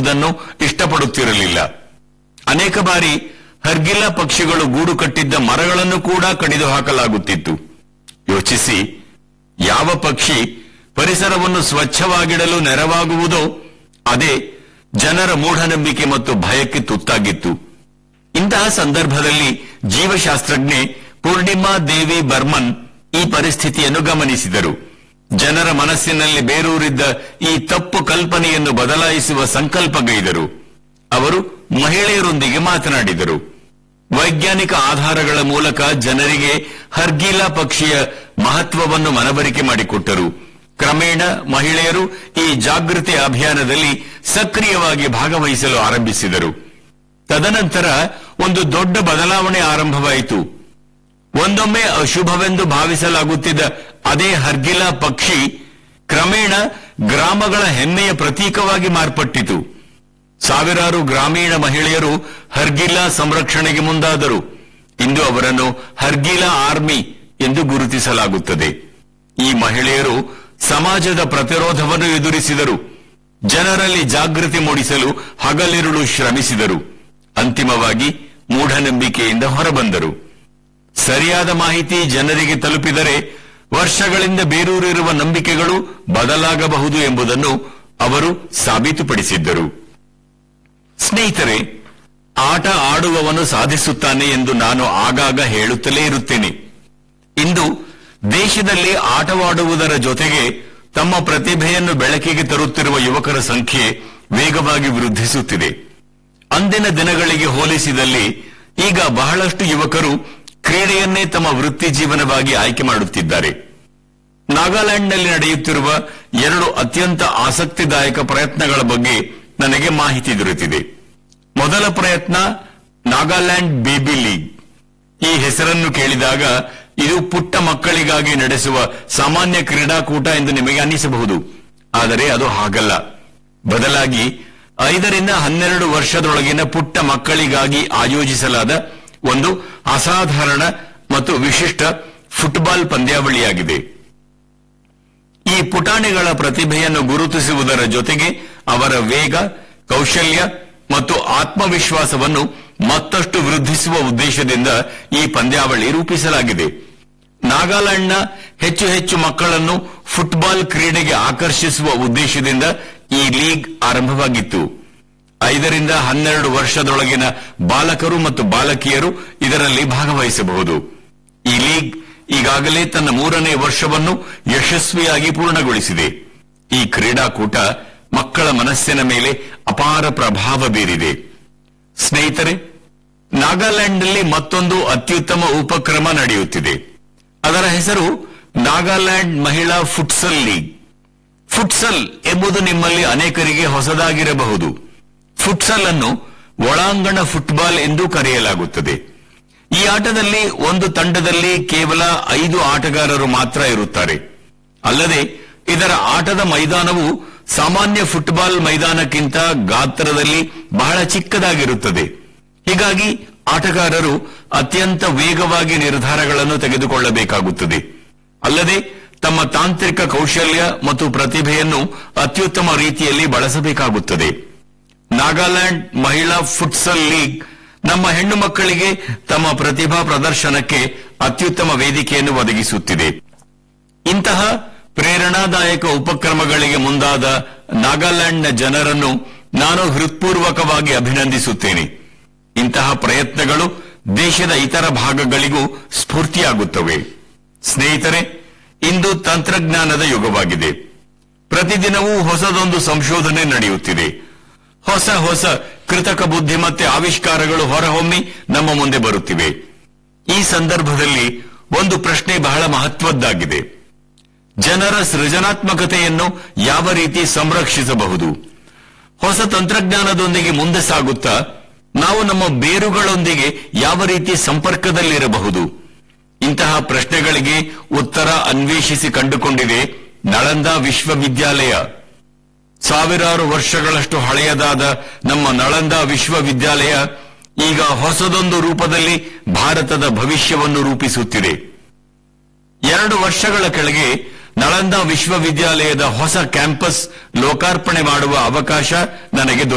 ಇರುವುದನ್ನು ಇಷ್ಟಪಡುತ್ತಿರಲಿಲ್ಲ ಅನೇಕ ಬಾರಿ ಹರ್ಗಿಲ್ಲ ಪಕ್ಷಿಗಳು ಗೂಡು ಕಟ್ಟಿದ್ದ ಮರಗಳನ್ನು ಕೂಡ ಕಡಿದು ಹಾಕಲಾಗುತ್ತಿತ್ತು ಯೋಚಿಸಿ ಯಾವ ಪಕ್ಷಿ ಪರಿಸರವನ್ನು ಸ್ವಚ್ಛವಾಗಿಡಲು ನೆರವಾಗುವುದೋ ಅದೇ ಜನರ ಮೂಢನಂಬಿಕೆ ಮತ್ತು ಭಯಕ್ಕೆ ತುತ್ತಾಗಿತ್ತು ಇಂತಹ ಸಂದರ್ಭದಲ್ಲಿ ಜೀವಶಾಸ್ತ್ರಜ್ಞೆ ಪೂರ್ಣಿಮಾ ದೇವಿ ಬರ್ಮನ್ ಈ ಪರಿಸ್ಥಿತಿಯನ್ನು ಗಮನಿಸಿದರು ಜನರ ಮನಸ್ಸಿನಲ್ಲಿ ಬೇರೂರಿದ್ದ ಈ ತಪ್ಪು ಕಲ್ಪನೆಯನ್ನು ಬದಲಾಯಿಸುವ ಸಂಕಲ್ಪಗೈದರು ಅವರು ಮಹಿಳೆಯರೊಂದಿಗೆ ಮಾತನಾಡಿದರು ವೈಜ್ಞಾನಿಕ ಆಧಾರಗಳ ಮೂಲಕ ಜನರಿಗೆ ಹರ್ಗೀಲಾ ಪಕ್ಷಿಯ ಮಹತ್ವವನ್ನು ಮನವರಿಕೆ ಮಾಡಿಕೊಟ್ಟರು ಕ್ರಮೇಣ ಮಹಿಳೆಯರು ಈ ಜಾಗೃತಿ ಅಭಿಯಾನದಲ್ಲಿ ಸಕ್ರಿಯವಾಗಿ ಭಾಗವಹಿಸಲು ಆರಂಭಿಸಿದರು ತದನಂತರ ಒಂದು ದೊಡ್ಡ ಬದಲಾವಣೆ ಆರಂಭವಾಯಿತು ಒಂದೊಮ್ಮೆ ಅಶುಭವೆಂದು ಭಾವಿಸಲಾಗುತ್ತಿದ್ದ ಅದೇ ಹರ್ಗಿಲ ಪಕ್ಷಿ ಕ್ರಮೇಣ ಗ್ರಾಮಗಳ ಹೆಮ್ಮೆಯ ಪ್ರತೀಕವಾಗಿ ಮಾರ್ಪಟ್ಟಿತು ಸಾವಿರಾರು ಗ್ರಾಮೀಣ ಮಹಿಳೆಯರು ಹರ್ಗಿಲಾ ಸಂರಕ್ಷಣೆಗೆ ಮುಂದಾದರು ಇಂದು ಅವರನ್ನು ಹರ್ಗಿಲಾ ಆರ್ಮಿ ಎಂದು ಗುರುತಿಸಲಾಗುತ್ತದೆ ಈ ಮಹಿಳೆಯರು ಸಮಾಜದ ಪ್ರತಿರೋಧವನ್ನು ಎದುರಿಸಿದರು ಜನರಲ್ಲಿ ಜಾಗೃತಿ ಮೂಡಿಸಲು ಹಗಲಿರುಳು ಶ್ರಮಿಸಿದರು ಅಂತಿಮವಾಗಿ ಮೂಢನಂಬಿಕೆಯಿಂದ ಹೊರಬಂದರು ಸರಿಯಾದ ಮಾಹಿತಿ ಜನರಿಗೆ ತಲುಪಿದರೆ ವರ್ಷಗಳಿಂದ ಬೇರೂರಿರುವ ನಂಬಿಕೆಗಳು ಬದಲಾಗಬಹುದು ಎಂಬುದನ್ನು ಅವರು ಸಾಬೀತುಪಡಿಸಿದ್ದರು ಸ್ನೇಹಿತರೆ ಆಟ ಆಡುವವನು ಸಾಧಿಸುತ್ತಾನೆ ಎಂದು ನಾನು ಆಗಾಗ ಹೇಳುತ್ತಲೇ ಇರುತ್ತೇನೆ ಇಂದು ದೇಶದಲ್ಲಿ ಆಟವಾಡುವುದರ ಜೊತೆಗೆ ತಮ್ಮ ಪ್ರತಿಭೆಯನ್ನು ಬೆಳಕಿಗೆ ತರುತ್ತಿರುವ ಯುವಕರ ಸಂಖ್ಯೆ ವೇಗವಾಗಿ ವೃದ್ಧಿಸುತ್ತಿದೆ ಅಂದಿನ ದಿನಗಳಿಗೆ ಹೋಲಿಸಿದಲ್ಲಿ ಈಗ ಬಹಳಷ್ಟು ಯುವಕರು ಕ್ರೀಡೆಯನ್ನೇ ತಮ್ಮ ವೃತ್ತಿ ಜೀವನವಾಗಿ ಆಯ್ಕೆ ಮಾಡುತ್ತಿದ್ದಾರೆ ನಾಗಾಲ್ಯಾಂಡ್ನಲ್ಲಿ ನಡೆಯುತ್ತಿರುವ ಎರಡು ಅತ್ಯಂತ ಆಸಕ್ತಿದಾಯಕ ಪ್ರಯತ್ನಗಳ ಬಗ್ಗೆ ನನಗೆ ಮಾಹಿತಿ ದೊರೆತಿದೆ ಮೊದಲ ಪ್ರಯತ್ನ ನಾಗಾಲ್ಯಾಂಡ್ ಬೇಬಿ ಲೀಗ್ ಈ ಹೆಸರನ್ನು ಕೇಳಿದಾಗ ಇದು ಪುಟ್ಟ ಮಕ್ಕಳಿಗಾಗಿ ನಡೆಸುವ ಸಾಮಾನ್ಯ ಕ್ರೀಡಾಕೂಟ ಎಂದು ನಿಮಗೆ ಅನ್ನಿಸಬಹುದು ಆದರೆ ಅದು ಹಾಗಲ್ಲ ಬದಲಾಗಿ ಐದರಿಂದ ಹನ್ನೆರಡು ವರ್ಷದೊಳಗಿನ ಪುಟ್ಟ ಮಕ್ಕಳಿಗಾಗಿ ಆಯೋಜಿಸಲಾದ ಒಂದು ಅಸಾಧಾರಣ ಮತ್ತು ವಿಶಿಷ್ಟ ಫುಟ್ಬಾಲ್ ಪಂದ್ಯಾವಳಿಯಾಗಿದೆ ಈ ಪುಟಾಣಿಗಳ ಪ್ರತಿಭೆಯನ್ನು ಗುರುತಿಸುವುದರ ಜೊತೆಗೆ ಅವರ ವೇಗ ಕೌಶಲ್ಯ ಮತ್ತು ಆತ್ಮವಿಶ್ವಾಸವನ್ನು ಮತ್ತಷ್ಟು ವೃದ್ಧಿಸುವ ಉದ್ದೇಶದಿಂದ ಈ ಪಂದ್ಯಾವಳಿ ರೂಪಿಸಲಾಗಿದೆ ನಾಗಾಲ್ಯಾಂಡ್ನ ಹೆಚ್ಚು ಹೆಚ್ಚು ಮಕ್ಕಳನ್ನು ಫುಟ್ಬಾಲ್ ಕ್ರೀಡೆಗೆ ಆಕರ್ಷಿಸುವ ಉದ್ದೇಶದಿಂದ ಈ ಲೀಗ್ ಆರಂಭವಾಗಿತ್ತು ಐದರಿಂದ ಹನ್ನೆರಡು ವರ್ಷದೊಳಗಿನ ಬಾಲಕರು ಮತ್ತು ಬಾಲಕಿಯರು ಇದರಲ್ಲಿ ಭಾಗವಹಿಸಬಹುದು ಈ ಲೀಗ್ ಈಗಾಗಲೇ ತನ್ನ ಮೂರನೇ ವರ್ಷವನ್ನು ಯಶಸ್ವಿಯಾಗಿ ಪೂರ್ಣಗೊಳಿಸಿದೆ ಈ ಕ್ರೀಡಾಕೂಟ ಮಕ್ಕಳ ಮನಸ್ಸಿನ ಮೇಲೆ ಅಪಾರ ಪ್ರಭಾವ ಬೀರಿದೆ ಸ್ನೇಹಿತರೆ ನಾಗಾಲ್ಯಾಂಡ್ನಲ್ಲಿ ಮತ್ತೊಂದು ಅತ್ಯುತ್ತಮ ಉಪಕ್ರಮ ನಡೆಯುತ್ತಿದೆ ಅದರ ಹೆಸರು ನಾಗಾಲ್ಯಾಂಡ್ ಮಹಿಳಾ ಫುಟ್ಸಲ್ ಲೀಗ್ ಫುಟ್ಸಲ್ ಎಂಬುದು ನಿಮ್ಮಲ್ಲಿ ಅನೇಕರಿಗೆ ಹೊಸದಾಗಿರಬಹುದು ಫುಟ್ಸಲ್ ಅನ್ನು ಒಳಾಂಗಣ ಫುಟ್ಬಾಲ್ ಎಂದು ಕರೆಯಲಾಗುತ್ತದೆ ಈ ಆಟದಲ್ಲಿ ಒಂದು ತಂಡದಲ್ಲಿ ಕೇವಲ ಐದು ಆಟಗಾರರು ಮಾತ್ರ ಇರುತ್ತಾರೆ ಅಲ್ಲದೆ ಇದರ ಆಟದ ಮೈದಾನವು ಸಾಮಾನ್ಯ ಫುಟ್ಬಾಲ್ ಮೈದಾನಕ್ಕಿಂತ ಗಾತ್ರದಲ್ಲಿ ಬಹಳ ಚಿಕ್ಕದಾಗಿರುತ್ತದೆ ಹೀಗಾಗಿ ಆಟಗಾರರು ಅತ್ಯಂತ ವೇಗವಾಗಿ ನಿರ್ಧಾರಗಳನ್ನು ತೆಗೆದುಕೊಳ್ಳಬೇಕಾಗುತ್ತದೆ ಅಲ್ಲದೆ ತಮ್ಮ ತಾಂತ್ರಿಕ ಕೌಶಲ್ಯ ಮತ್ತು ಪ್ರತಿಭೆಯನ್ನು ಅತ್ಯುತ್ತಮ ರೀತಿಯಲ್ಲಿ ಬಳಸಬೇಕಾಗುತ್ತದೆ ನಾಗಾಲ್ಯಾಂಡ್ ಮಹಿಳಾ ಫುಟ್ಸಲ್ ಲೀಗ್ ನಮ್ಮ ಹೆಣ್ಣು ಮಕ್ಕಳಿಗೆ ತಮ್ಮ ಪ್ರತಿಭಾ ಪ್ರದರ್ಶನಕ್ಕೆ ಅತ್ಯುತ್ತಮ ವೇದಿಕೆಯನ್ನು ಒದಗಿಸುತ್ತಿದೆ ಇಂತಹ ಪ್ರೇರಣಾದಾಯಕ ಉಪಕ್ರಮಗಳಿಗೆ ಮುಂದಾದ ನಾಗಾಲ್ಯಾಂಡ್ನ ಜನರನ್ನು ನಾನು ಹೃತ್ಪೂರ್ವಕವಾಗಿ ಅಭಿನಂದಿಸುತ್ತೇನೆ ಇಂತಹ ಪ್ರಯತ್ನಗಳು ದೇಶದ ಇತರ ಭಾಗಗಳಿಗೂ ಸ್ಫೂರ್ತಿಯಾಗುತ್ತವೆ ಸ್ನೇಹಿತರೆ ಇಂದು ತಂತ್ರಜ್ಞಾನದ ಯುಗವಾಗಿದೆ ಪ್ರತಿದಿನವೂ ಹೊಸದೊಂದು ಸಂಶೋಧನೆ ನಡೆಯುತ್ತಿದೆ ಹೊಸ ಹೊಸ ಕೃತಕ ಬುದ್ಧಿಮತ್ತೆ ಆವಿಷ್ಕಾರಗಳು ಹೊರಹೊಮ್ಮಿ ನಮ್ಮ ಮುಂದೆ ಬರುತ್ತಿವೆ ಈ ಸಂದರ್ಭದಲ್ಲಿ ಒಂದು ಪ್ರಶ್ನೆ ಬಹಳ ಮಹತ್ವದ್ದಾಗಿದೆ ಜನರ ಸೃಜನಾತ್ಮಕತೆಯನ್ನು ಯಾವ ರೀತಿ ಸಂರಕ್ಷಿಸಬಹುದು ಹೊಸ ತಂತ್ರಜ್ಞಾನದೊಂದಿಗೆ ಮುಂದೆ ಸಾಗುತ್ತಾ ನಾವು ನಮ್ಮ ಬೇರುಗಳೊಂದಿಗೆ ಯಾವ ರೀತಿ ಸಂಪರ್ಕದಲ್ಲಿರಬಹುದು ಇಂತಹ ಪ್ರಶ್ನೆಗಳಿಗೆ ಉತ್ತರ ಅನ್ವೇಷಿಸಿ ಕಂಡುಕೊಂಡಿದೆ ನಳಂದ ವಿಶ್ವವಿದ್ಯಾಲಯ ಸಾವಿರಾರು ವರ್ಷಗಳಷ್ಟು ಹಳೆಯದಾದ ನಮ್ಮ ನಳಂದ ವಿಶ್ವವಿದ್ಯಾಲಯ ಈಗ ಹೊಸದೊಂದು ರೂಪದಲ್ಲಿ ಭಾರತದ ಭವಿಷ್ಯವನ್ನು ರೂಪಿಸುತ್ತಿದೆ ಎರಡು ವರ್ಷಗಳ ಕೆಳಗೆ ನಳಂದ ವಿಶ್ವವಿದ್ಯಾಲಯದ ಹೊಸ ಕ್ಯಾಂಪಸ್ ಲೋಕಾರ್ಪಣೆ ಮಾಡುವ ಅವಕಾಶ ನನಗೆ ದೊರೆಯಿತು